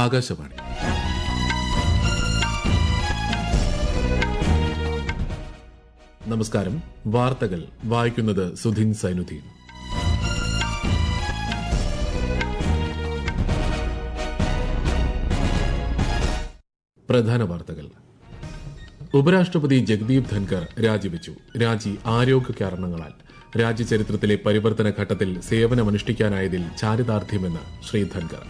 ആകാശവാണി നമസ്കാരം വാർത്തകൾ വായിക്കുന്നത് സുധിൻ സൈനുദ്ദീൻ പ്രധാന വാർത്തകൾ ഉപരാഷ്ട്രപതി ജഗ്ദീപ് ധൻകർ രാജിവെച്ചു രാജി ആരോഗ്യ കാരണങ്ങളാൽ രാജ്യചരിത്രത്തിലെ പരിവർത്തന ഘട്ടത്തിൽ സേവനമനുഷ്ഠിക്കാനായതിൽ ചാരിതാർത്ഥ്യമെന്ന് ശ്രീ ധൻകർ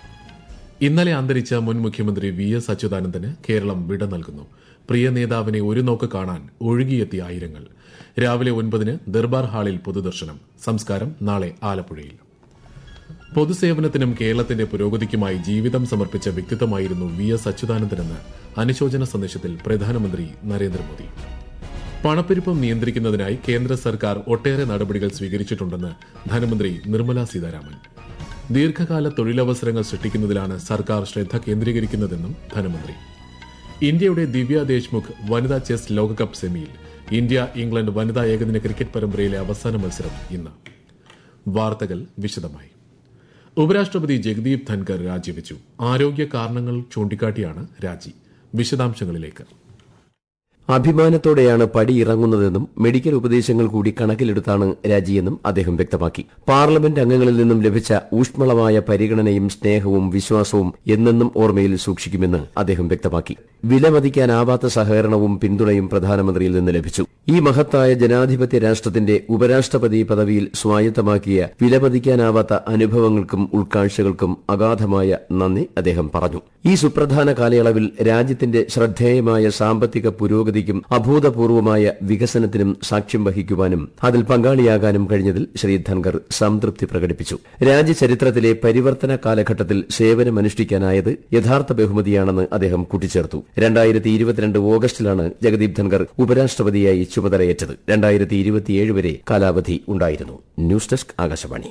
ഇന്നലെ അന്തരിച്ച മുൻ മുഖ്യമന്ത്രി വി എസ് അച്യുതാനന്ദന് കേരളം വിട നൽകുന്നു പ്രിയ നേതാവിനെ ഒരു നോക്ക് കാണാൻ ഒഴുകിയെത്തിയ ആയിരങ്ങൾ രാവിലെ ഒൻപതിന് ദർബാർ ഹാളിൽ പൊതുദർശനം സംസ്കാരം നാളെ ആലപ്പുഴയിൽ പൊതുസേവനത്തിനും കേരളത്തിന്റെ പുരോഗതിക്കുമായി ജീവിതം സമർപ്പിച്ച വ്യക്തിത്വമായിരുന്നു വി എസ് അച്യുതാനന്ദനെന്ന് അനുശോചന സന്ദേശത്തിൽ പ്രധാനമന്ത്രി നരേന്ദ്രമോദി പണപ്പെരുപ്പം നിയന്ത്രിക്കുന്നതിനായി കേന്ദ്ര സർക്കാർ ഒട്ടേറെ നടപടികൾ സ്വീകരിച്ചിട്ടുണ്ടെന്ന് ധനമന്ത്രി നിർമ്മല സീതാരാമൻ ദീർഘകാല തൊഴിലവസരങ്ങൾ സൃഷ്ടിക്കുന്നതിലാണ് സർക്കാർ ശ്രദ്ധ കേന്ദ്രീകരിക്കുന്നതെന്നും ധനമന്ത്രി ഇന്ത്യയുടെ ദിവ്യ ദേശ്മുഖ് വനിതാ ചെസ് ലോകകപ്പ് സെമിയിൽ ഇന്ത്യ ഇംഗ്ലണ്ട് വനിതാ ഏകദിന ക്രിക്കറ്റ് പരമ്പരയിലെ അവസാന മത്സരം ഇന്ന് വാർത്തകൾ വിശദമായി ഉപരാഷ്ട്രപതി ജഗദീപ് ധൻകർ രാജിവെച്ചു ആരോഗ്യ കാരണങ്ങൾ ചൂണ്ടിക്കാട്ടിയാണ് രാജി വിശദാംശങ്ങളിലേക്ക് അഭിമാനത്തോടെയാണ് പടിയിറങ്ങുന്നതെന്നും മെഡിക്കൽ ഉപദേശങ്ങൾ കൂടി കണക്കിലെടുത്താണ് രാജിയെന്നും അദ്ദേഹം വ്യക്തമാക്കി പാർലമെന്റ് അംഗങ്ങളിൽ നിന്നും ലഭിച്ച ഊഷ്മളമായ പരിഗണനയും സ്നേഹവും വിശ്വാസവും എന്നെന്നും ഓർമ്മയിൽ സൂക്ഷിക്കുമെന്ന് അദ്ദേഹം വ്യക്തമാക്കി വിലമതിക്കാനാവാത്ത സഹകരണവും പിന്തുണയും പ്രധാനമന്ത്രിയിൽ നിന്ന് ലഭിച്ചു ഈ മഹത്തായ ജനാധിപത്യ രാഷ്ട്രത്തിന്റെ ഉപരാഷ്ട്രപതി പദവിയിൽ സ്വായത്തമാക്കിയ വിലമതിക്കാനാവാത്ത അനുഭവങ്ങൾക്കും ഉൾക്കാഴ്ചകൾക്കും അഗാധമായ നന്ദി അദ്ദേഹം പറഞ്ഞു ഈ സുപ്രധാന കാലയളവിൽ രാജ്യത്തിന്റെ ശ്രദ്ധേയമായ സാമ്പത്തിക പുരോഗതിക്കും അഭൂതപൂർവമായ വികസനത്തിനും സാക്ഷ്യം വഹിക്കുവാനും അതിൽ പങ്കാളിയാകാനും കഴിഞ്ഞതിൽ ശ്രീ ധൻകർ സംതൃപ്തി പ്രകടിപ്പിച്ചു രാജ്യചരിത്രത്തിലെ പരിവർത്തന കാലഘട്ടത്തിൽ സേവനമനുഷ്ഠിക്കാനായത് യഥാർത്ഥ ബഹുമതിയാണെന്ന് അദ്ദേഹം കൂട്ടിച്ചേർത്തു രണ്ടായിരത്തി ഇരുപത്തിരണ്ട് ഓഗസ്റ്റിലാണ് ജഗദീപ് ധൻകർ ഉപരാഷ്ട്രപതിയായി ചുമതലയേറ്റത് രണ്ടായിരത്തി ഇരുപത്തിയേഴ് വരെ കാലാവധി ഉണ്ടായിരുന്നു ന്യൂസ് ഡെസ്ക് ആകാശവാണി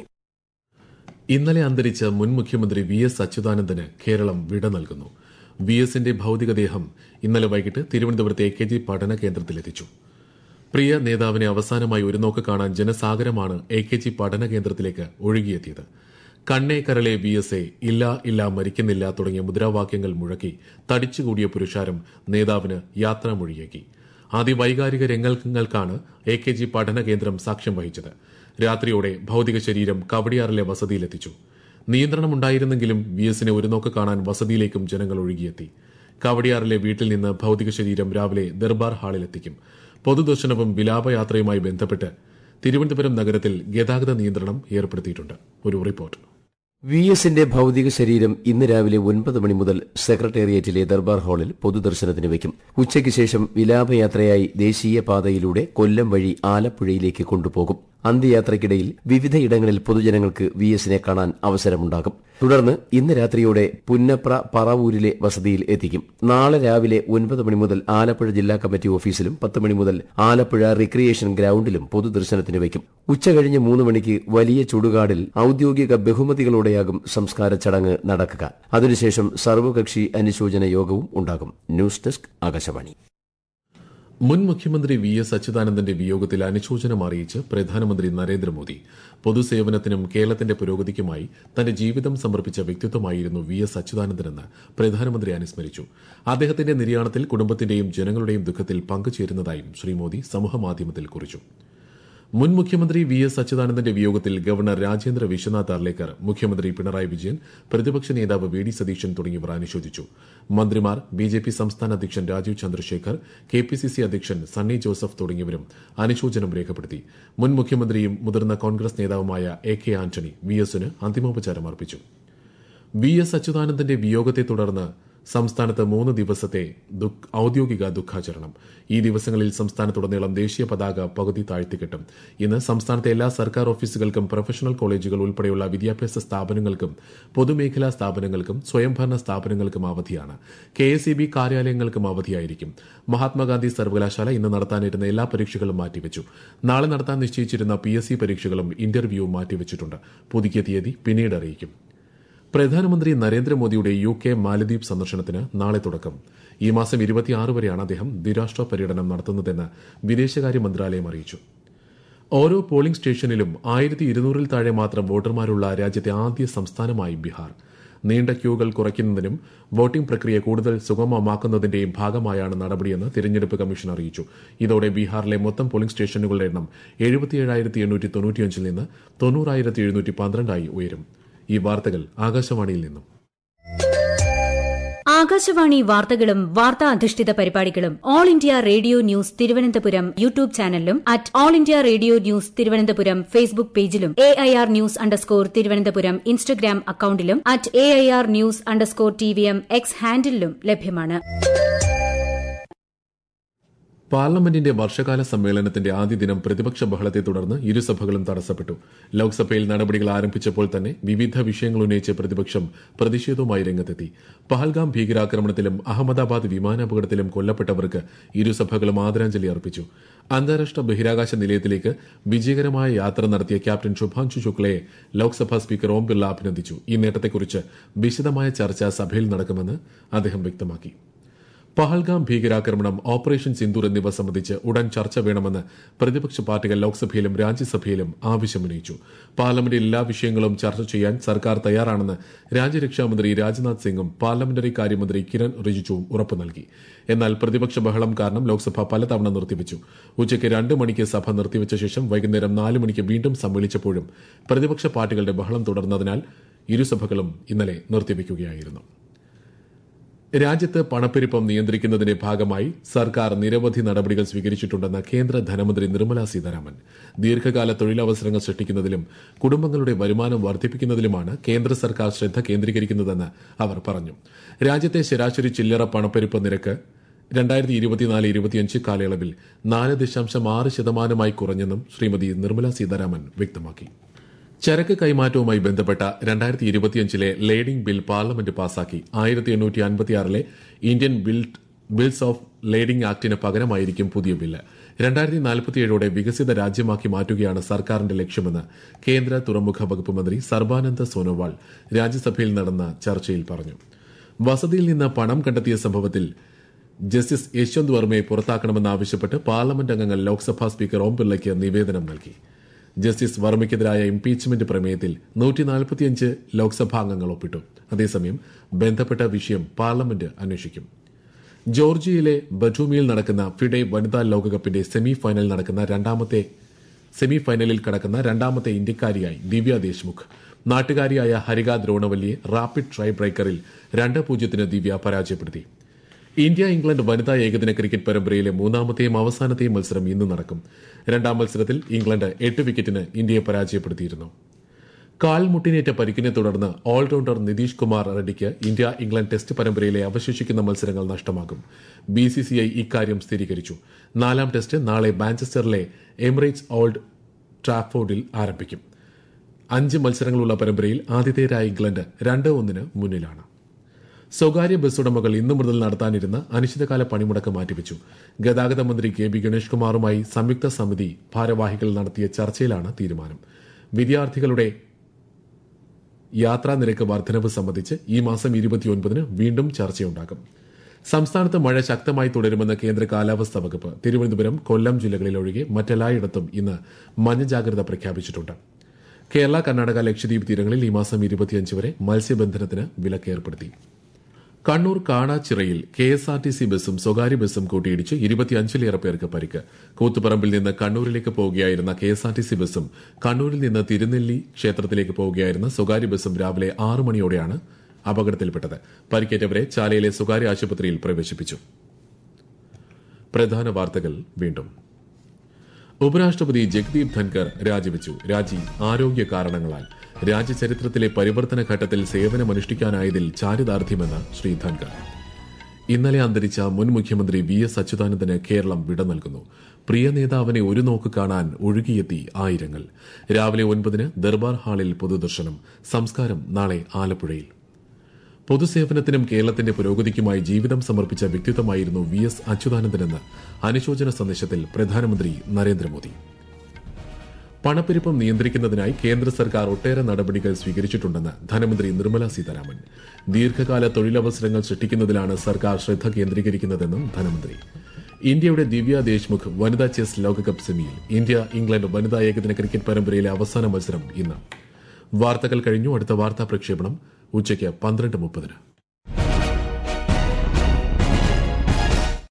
ഇന്നലെ അന്തരിച്ച മുൻ മുഖ്യമന്ത്രി വി എസ് അച്യുതാനന്ദന് കേരളം വിട നൽകുന്നു വി എസിന്റെ ഭൌതികദേഹം ഇന്നലെ വൈകിട്ട് തിരുവനന്തപുരത്തെ എ കെ ജി പഠന കേന്ദ്രത്തിലെത്തിച്ചു പ്രിയ നേതാവിനെ അവസാനമായി ഒരു നോക്ക് കാണാൻ ജനസാഗരമാണ് എ കെ ജി പഠന കേന്ദ്രത്തിലേക്ക് ഒഴുകിയെത്തിയത് കണ്ണേ കരളെ വി എസ് എ ഇല്ല ഇല്ല മരിക്കുന്നില്ല തുടങ്ങിയ മുദ്രാവാക്യങ്ങൾ മുഴക്കി തടിച്ചുകൂടിയ പുരുഷാരം നേതാവിന് യാത്രാമൊഴിയേക്കി അതിവൈകാരിക രംഗങ്ങൾക്കാണ് എ കെ ജി പഠന കേന്ദ്രം സാക്ഷ്യം വഹിച്ചത് രാത്രിയോടെ ഭൌതിക ശരീരം കവടിയാറിലെ വസതിയിലെത്തിച്ചു നിയന്ത്രണമുണ്ടായിരുന്നെങ്കിലും വി എസിനെ ഒരു നോക്ക് കാണാൻ വസതിയിലേക്കും ജനങ്ങൾ ഒഴുകിയെത്തി കവടിയാറിലെ വീട്ടിൽ നിന്ന് ഭൌതിക ശരീരം രാവിലെ ദർബാർ ഹാളിലെത്തിക്കും പൊതുദർശനവും വിലാപയാത്രയുമായി ബന്ധപ്പെട്ട് തിരുവനന്തപുരം നഗരത്തിൽ ഗതാഗത നിയന്ത്രണം ഏർപ്പെടുത്തിയിട്ടുണ്ട് ഒരു റിപ്പോർട്ട് വി എസിന്റെ ഭൌതിക ശരീരം ഇന്ന് രാവിലെ ഒൻപത് മണി മുതൽ സെക്രട്ടേറിയറ്റിലെ ദർബാർ ഹാളിൽ പൊതുദർശനത്തിന് വയ്ക്കും ഉച്ചയ്ക്ക് ശേഷം വിലാപയാത്രയായി ദേശീയപാതയിലൂടെ കൊല്ലം വഴി ആലപ്പുഴയിലേക്ക് കൊണ്ടുപോകും അന്ത്യയാത്രയ്ക്കിടയിൽ വിവിധയിടങ്ങളിൽ പൊതുജനങ്ങൾക്ക് വി എസിനെ കാണാൻ അവസരമുണ്ടാകും തുടർന്ന് ഇന്ന് രാത്രിയോടെ പുന്നപ്ര പറവൂരിലെ വസതിയിൽ എത്തിക്കും നാളെ രാവിലെ ഒൻപത് മണി മുതൽ ആലപ്പുഴ ജില്ലാ കമ്മിറ്റി ഓഫീസിലും പത്ത് മണി മുതൽ ആലപ്പുഴ റിക്രിയേഷൻ ഗ്രൌണ്ടിലും പൊതുദർശനത്തിന് വയ്ക്കും ഉച്ചകഴിഞ്ഞ് മൂന്ന് മണിക്ക് വലിയ ചുടുകാടിൽ ഔദ്യോഗിക ബഹുമതികളോടെയാകും സംസ്കാര ചടങ്ങ് നടക്കുക അതിനുശേഷം സർവകക്ഷി അനുശോചന യോഗവും ഉണ്ടാകും ന്യൂസ് ഡെസ്ക് ആകാശവാണി മുൻ മുഖ്യമന്ത്രി വി എസ് അച്യുതാനന്ദന്റെ വിയോഗത്തിൽ അനുശോചനം അറിയിച്ച് പ്രധാനമന്ത്രി നരേന്ദ്രമോദി പൊതുസേവനത്തിനും കേരളത്തിന്റെ പുരോഗതിക്കുമായി തന്റെ ജീവിതം സമർപ്പിച്ച വ്യക്തിത്വമായിരുന്നു വി എസ് അച്യുതാനന്ദനെന്ന് പ്രധാനമന്ത്രി അനുസ്മരിച്ചു അദ്ദേഹത്തിന്റെ നിര്യാണത്തിൽ കുടുംബത്തിന്റെയും ജനങ്ങളുടെയും ദുഃഖത്തിൽ പങ്കുചേരുന്നതായും ശ്രീ മോദി സമൂഹമാധ്യമത്തിൽ കുറിച്ചു മുൻ മുഖ്യമന്ത്രി വി എസ് അച്യുതാനന്ദന്റെ വിയോഗത്തിൽ ഗവർണർ രാജേന്ദ്ര വിശ്വനാഥ് അർലേക്കർ മുഖ്യമന്ത്രി പിണറായി വിജയൻ പ്രതിപക്ഷ നേതാവ് വി ഡി സതീശൻ തുടങ്ങിയവർ അനുശോചിച്ചു മന്ത്രിമാർ ബി ജെ പി സംസ്ഥാന അധ്യക്ഷൻ Rajeev Chandrasekhar K P C C അധ്യക്ഷൻ സണ്ണി ജോസഫ് തുടങ്ങിയവരും അനുശോചനം രേഖപ്പെടുത്തി മുൻ മുഖ്യമന്ത്രിയും മുതിർന്ന കോൺഗ്രസ് നേതാവുമായ എ കെ ആന്റണി വി എസിന് അന്തിമോപചാരം അർപ്പിച്ചു വി എസ് അച്യുതാനന്ദന്റെ വിയോഗത്തെ തുടർന്ന് സംസ്ഥാനത്ത് മൂന്ന് ദിവസത്തെ ഔദ്യോഗിക ദുഃഖാചരണം ഈ ദിവസങ്ങളിൽ സംസ്ഥാനത്തുടനീളം ദേശീയ പതാക പകുതി താഴ്ത്തിക്കെട്ടും ഇന്ന് സംസ്ഥാനത്തെ എല്ലാ സർക്കാർ ഓഫീസുകൾക്കും പ്രൊഫഷണൽ കോളേജുകൾ ഉൾപ്പെടെയുള്ള വിദ്യാഭ്യാസ സ്ഥാപനങ്ങൾക്കും പൊതുമേഖലാ സ്ഥാപനങ്ങൾക്കും സ്വയംഭരണ സ്ഥാപനങ്ങൾക്കും അവധിയാണ് കെ എസ് ഇ ബി കാര്യാലയങ്ങൾക്കും അവധിയായിരിക്കും മഹാത്മാഗാന്ധി സർവകലാശാല ഇന്ന് നടത്താനിരുന്ന എല്ലാ പരീക്ഷകളും മാറ്റിവെച്ചു നാളെ നടത്താൻ നിശ്ചയിച്ചിരുന്ന പി എസ് സി പരീക്ഷകളും ഇന്റർവ്യൂവും മാറ്റിവെച്ചിട്ടുണ്ട് പുതുക്കിയ തീയതി പിന്നീട് അറിയിക്കും പ്രധാനമന്ത്രി നരേന്ദ്രമോദിയുടെ യു കെ മാലദ്വീപ് സന്ദർശനത്തിന് നാളെ തുടക്കം ഈ മാസം ഇരുപത്തിയാറ് വരെയാണ് അദ്ദേഹം ദ്വിരാഷ്ട്ര പര്യടനം നടത്തുന്നതെന്ന് വിദേശകാര്യ മന്ത്രാലയം അറിയിച്ചു ഓരോ പോളിംഗ് സ്റ്റേഷനിലും ആയിരത്തി ഇരുന്നൂറിൽ താഴെ മാത്രം വോട്ടർമാരുള്ള രാജ്യത്തെ ആദ്യ സംസ്ഥാനമായി ബീഹാർ നീണ്ട ക്യൂകൾ കുറയ്ക്കുന്നതിനും വോട്ടിംഗ് പ്രക്രിയ കൂടുതൽ സുഗമമാക്കുന്നതിന്റെയും ഭാഗമായാണ് നടപടിയെന്ന് തിരഞ്ഞെടുപ്പ് കമ്മീഷൻ അറിയിച്ചു ഇതോടെ ബീഹാറിലെ മൊത്തം പോളിംഗ് സ്റ്റേഷനുകളുടെ എണ്ണം എഴുപത്തിയേഴായിരത്തി എണ്ണൂറ്റി തൊണ്ണൂറ്റിയഞ്ചിൽ നിന്ന് തൊണ്ണൂറായിരത്തി എഴുന്നൂറ്റി പന്ത്രണ്ടായി ഉയരും ഈ വാർത്തകൾ ആകാശവാണിയിൽ നിന്നും ആകാശവാണി വാർത്തകളും വാർത്താ അധിഷ്ഠിത പരിപാടികളും all India radio news Thiruvananthapuram YouTube ചാനലിലും at all India radio news Thiruvananthapuram Facebook പേജിലും A I R news underscore Thiruvananthapuram Instagram അക്കൌണ്ടിലും at A I R news underscore T V M X ഹാൻഡിലും ലഭ്യമാണ് പാർലമെന്റിന്റെ വർഷകാല സമ്മേളനത്തിന്റെ ആദ്യ ദിനം പ്രതിപക്ഷ ബഹളത്തെ തുടർന്ന് ഇരുസഭകളും തടസ്സപ്പെട്ടു ലോക്സഭയിൽ നടപടികൾ ആരംഭിച്ചപ്പോൾ തന്നെ വിവിധ വിഷയങ്ങൾ ഉന്നയിച്ച് പ്രതിപക്ഷം പ്രതിഷേധവുമായി രംഗത്തെത്തി പഹൽഗാം ഭീകരാക്രമണത്തിലും അഹമ്മദാബാദ് വിമാനാപകടത്തിലും കൊല്ലപ്പെട്ടവർക്ക് ഇരുസഭകളും ആദരാഞ്ജലി അർപ്പിച്ചു അന്താരാഷ്ട്ര ബഹിരാകാശ നിലയത്തിലേക്ക് വിജയകരമായ യാത്ര നടത്തിയ ക്യാപ്റ്റൻ ശുഭാൻഷു ശുക്ലയെ ലോക്സഭാ സ്പീക്കർ ഓം ബിർള അഭിനന്ദിച്ചു ഈ നേട്ടത്തെക്കുറിച്ച് വിശദമായ ചർച്ച സഭയിൽ നടക്കുമെന്ന് അദ്ദേഹം വ്യക്തമാക്കി പഹൽഗാം ഭീകരാക്രമണം ഓപ്പറേഷൻ സിന്ദൂർ എന്നിവ സംബന്ധിച്ച് ഉടൻ ചർച്ച വേണമെന്ന് പ്രതിപക്ഷ പാർട്ടികൾ ലോക്സഭയിലും രാജ്യസഭയിലും ആവശ്യമുന്നയിച്ചു പാർലമെന്റിൽ എല്ലാ വിഷയങ്ങളും ചർച്ച ചെയ്യാൻ സർക്കാർ തയ്യാറാണെന്ന് രാജ്യരക്ഷാമന്ത്രി രാജ്നാഥ് സിംഗും പാർലമെന്ററി കാര്യമന്ത്രി കിരൺ റിജിജുവും ഉറപ്പു നൽകി എന്നാൽ പ്രതിപക്ഷ ബഹളം കാരണം ലോക്സഭ പലതവണ നിർത്തിവച്ചു ഉച്ചയ്ക്ക് രണ്ട് മണിക്ക് സഭ നിർത്തിവച്ച ശേഷം വൈകുന്നേരം നാല് മണിക്ക് വീണ്ടും സമ്മേളിച്ചപ്പോഴും പ്രതിപക്ഷ പാർട്ടികളുടെ ബഹളം തുടർന്നതിനാൽ ഇരുസഭകളും ഇന്നലെ നിർത്തിവയ്ക്കുകയായിരുന്നു രാജ്യത്ത് പണപ്പെരുപ്പം നിയന്ത്രിക്കുന്നതിന്റെ ഭാഗമായി സർക്കാർ നിരവധി നടപടികൾ സ്വീകരിച്ചിട്ടുണ്ടെന്ന് കേന്ദ്ര ധനമന്ത്രി നിർമ്മല സീതാരാമൻ ദീർഘകാല തൊഴിലവസരങ്ങൾ സൃഷ്ടിക്കുന്നതിലും കുടുംബങ്ങളുടെ വരുമാനം വർദ്ധിപ്പിക്കുന്നതിലുമാണ് കേന്ദ്ര സർക്കാർ ശ്രദ്ധ കേന്ദ്രീകരിക്കുന്നതെന്ന് അവർ പറഞ്ഞു രാജ്യത്തെ ശരാശരി ചില്ലറ പണപ്പെരുപ്പ നിരക്ക് രണ്ടായിരത്തി ഇരുപത്തിനാല് ഇരുപത്തിയഞ്ച് കാലയളവിൽ നാല് ദശാംശം ആറ് ശതമാനമായി കുറഞ്ഞെന്നും ശ്രീമതി നിർമ്മല സീതാരാമൻ വ്യക്തമാക്കി ചരക്ക് കൈമാറ്റവുമായി ബന്ധപ്പെട്ട രണ്ടായിരത്തി ഇരുപത്തിയഞ്ചിലെ ലേഡിംഗ് ബിൽ പാർലമെന്റ് പാസാക്കി ആയിരത്തി എണ്ണൂറ്റി അൻപത്തിയാറിലെ Indian build bills of lading ആക്ടിന് പകരമായിരിക്കും പുതിയ ബില്ല് രണ്ടായിരത്തി നാൽപ്പത്തിയേഴോടെ വികസിത രാജ്യമാക്കി മാറ്റുകയാണ് സർക്കാരിന്റെ ലക്ഷ്യമെന്ന് കേന്ദ്ര തുറമുഖ വകുപ്പ് മന്ത്രി സർബാനന്ദ സോനോവാൾ രാജ്യസഭയിൽ നടന്ന ചർച്ചയിൽ പറഞ്ഞു വസതിയിൽ നിന്ന് പണം കണ്ടെത്തിയ സംഭവത്തിൽ ജസ്റ്റിസ് യശ്വന്ത് വർമ്മയെ പുറത്താക്കണമെന്നാവശ്യപ്പെട്ട് പാർലമെന്റ് അംഗങ്ങൾ ലോക്സഭാ സ്പീക്കർ ഓം ബിർളയ്ക്ക് നിവേദനം നൽകി ജസ്റ്റിസ് വർമ്മയ്ക്കെതിരായ ഇംപീച്ച്മെന്റ് പ്രമേയത്തിൽ നൂറ്റിനാൽപ്പത്തിയഞ്ച് ലോക്സഭാ അംഗങ്ങൾ ഒപ്പിട്ടു അതേസമയം ബന്ധപ്പെട്ട വിഷയം പാർലമെന്റ് അന്വേഷിക്കും ജോർജിയയിലെ ബറ്റൂമിയിൽ നടക്കുന്ന ഫിഡെ വനിതാ ലോകകപ്പിന്റെ സെമി ഫൈനൽ നടക്കുന്ന രണ്ടാമത്തെ സെമി ഫൈനലിൽ കടക്കുന്ന രണ്ടാമത്തെ ഇന്ത്യക്കാരിയായി ദിവ്യ ദേശ്മുഖ് നാട്ടുകാരിയായ ഹരിക ദ്രോണവല്ലിയെ റാപ്പിഡ് ട്രൈ ബ്രേക്കറിൽ രണ്ട് പൂജ്യത്തിന് ദിവ്യ പരാജയപ്പെടുത്തി ഇന്ത്യ ഇംഗ്ലണ്ട് വനിതാ ഏകദിന ക്രിക്കറ്റ് പരമ്പരയിലെ മൂന്നാമത്തെയും അവസാനത്തെയും മത്സരം ഇന്ന് നടക്കും രണ്ടാം മത്സരത്തിൽ ഇംഗ്ലണ്ട് എട്ട് വിക്കറ്റിന് ഇന്ത്യയെ പരാജയപ്പെടുത്തിയിരുന്നു കാൽമുട്ടിനേറ്റ പരിക്കിനെ തുടർന്ന് ഓൾറൗണ്ടർ നിതീഷ് കുമാർ റെഡ്ഡിക്ക് ഇന്ത്യ ഇംഗ്ലണ്ട് ടെസ്റ്റ് പരമ്പരയിലെ അവശേഷിക്കുന്ന മത്സരങ്ങൾ നഷ്ടമാകും ബിസിസിഐ ഇക്കാര്യം സ്ഥിരീകരിച്ചു നാലാം ടെസ്റ്റ് നാളെ മാഞ്ചസ്റ്ററിലെ എമിറേറ്റ്സ് ഓൾഡ് ട്രാഫോർഡിൽ ആരംഭിക്കും അഞ്ച് മത്സരങ്ങളുള്ള പരമ്പരയിൽ ആതിഥേയരായ ഇംഗ്ലണ്ട് രണ്ട് ഒന്നിന് മുന്നിലാണ് സ്വകാര്യ ബസ് ഉടമകൾ ഇന്നു മുതൽ നടത്താനിരുന്ന അനിശ്ചിതകാല പണിമുടക്ക് മാറ്റിവെച്ചു ഗതാഗത മന്ത്രി കെ ബി ഗണേഷ് കുമാറുമായി സംയുക്ത സമിതി ഭാരവാഹികൾ നടത്തിയ ചർച്ചയിലാണ് തീരുമാനം വിദ്യാർത്ഥികളുടെ യാത്രാ നിരക്ക് വർധനവ് സംബന്ധിച്ച് ഈ മാസം ഇരുപത്തിയൊൻപതിന് വീണ്ടും ചർച്ചയുണ്ടാകും സംസ്ഥാനത്ത് മഴ ശക്തമായി തുടരുമെന്ന് കേന്ദ്ര കാലാവസ്ഥാ വകുപ്പ് തിരുവനന്തപുരം കൊല്ലം ജില്ലകളിലൊഴികെ മറ്റെല്ലായിടത്തും ഇന്ന് മഞ്ഞ ജാഗ്രത പ്രഖ്യാപിച്ചിട്ടുണ്ട് കേരള കർണാടക ലക്ഷദ്വീപ് തീരങ്ങളിൽ ഈ മാസം ഇരുപത്തിയഞ്ച് വരെ മത്സ്യബന്ധനത്തിന് വിലക്ക് ഏർപ്പെടുത്തി കണ്ണൂർ കാടാച്ചിറയിൽ K S R T C ബസും സ്വകാര്യ ബസും കൂട്ടിയിടിച്ച് ഇരുപത്തിയഞ്ചിലേറെ പേർക്ക് പരിക്ക് കൂത്തുപറമ്പിൽ നിന്ന് കണ്ണൂരിലേക്ക് പോവുകയായിരുന്ന K S R T C ബസും കണ്ണൂരിൽ നിന്ന് തിരുനെല്ലി ക്ഷേത്രത്തിലേക്ക് പോവുകയായിരുന്ന സ്വകാര്യ ബസും രാവിലെ ആറ് മണിയോടെയാണ് അപകടത്തിൽപ്പെട്ടത് പരിക്കേറ്റവരെ ചാലയിലെ സ്വകാര്യ ആശുപത്രിയിൽ പ്രവേശിപ്പിച്ചു പ്രധാന വാർത്തകൾ വീണ്ടും ഉപരാഷ്ട്രപതി ജഗ്ദീപ് ധൻകർ രാജിവെച്ചു രാജി ആരോഗ്യ കാരണങ്ങളാൽ രാജ്യചരിത്രത്തിലെ പരിവർത്തന ഘട്ടത്തിൽ സേവനമനുഷ്ഠിക്കാനായതിൽ ചാരിതാർത്ഥ്യമെന്ന് ശ്രീ ധൻകർ ഇന്നലെ അന്തരിച്ച മുൻ മുഖ്യമന്ത്രി വി എസ് അച്യുതാനന്ദന് കേരളം വിട നൽകുന്നു പ്രിയ നേതാവിനെ ഒരു നോക്ക് കാണാൻ ഒഴുകിയെത്തി ആയിരങ്ങൾ രാവിലെ ഒൻപതിന് ദർബാർ ഹാളിൽ പൊതുദർശനം സംസ്കാരം നാളെ ആലപ്പുഴയിൽ പൊതുസേവനത്തിനും കേരളത്തിന്റെ പുരോഗതിക്കുമായി ജീവിതം സമർപ്പിച്ച വ്യക്തിത്വമായിരുന്നു വി എസ് അച്യുതാനന്ദനെന്ന് അനുശോചന സന്ദേശത്തിൽ പ്രധാനമന്ത്രി നരേന്ദ്രമോദി പണപ്പെരുപ്പം നിയന്ത്രിക്കുന്നതിനായി കേന്ദ്ര സർക്കാർ ഒട്ടേറെ നടപടികൾ സ്വീകരിച്ചിട്ടുണ്ടെന്ന് ധനമന്ത്രി നിർമ്മല സീതാരാമൻ ദീർഘകാല തൊഴിലവസരങ്ങൾ സൃഷ്ടിക്കുന്നതിലാണ് സർക്കാർ ശ്രദ്ധ കേന്ദ്രീകരിക്കുന്നതെന്നും ധനമന്ത്രി ഇന്ത്യയുടെ ദിവ്യ ദേശ്മുഖ് വനിതാ ചെസ് ലോകകപ്പ് സെമിയിൽ ഇന്ത്യ ഇംഗ്ലണ്ട് വനിതാ ഏകദിന ക്രിക്കറ്റ് പരമ്പരയിലെ അവസാന മത്സരം ഇന്ന് വാർത്തകൾ കഴിഞ്ഞു അടുത്ത വാർത്താ പ്രക്ഷേപണം ഉച്ചയ്ക്ക് പന്ത്രണ്ട് മുപ്പതിന്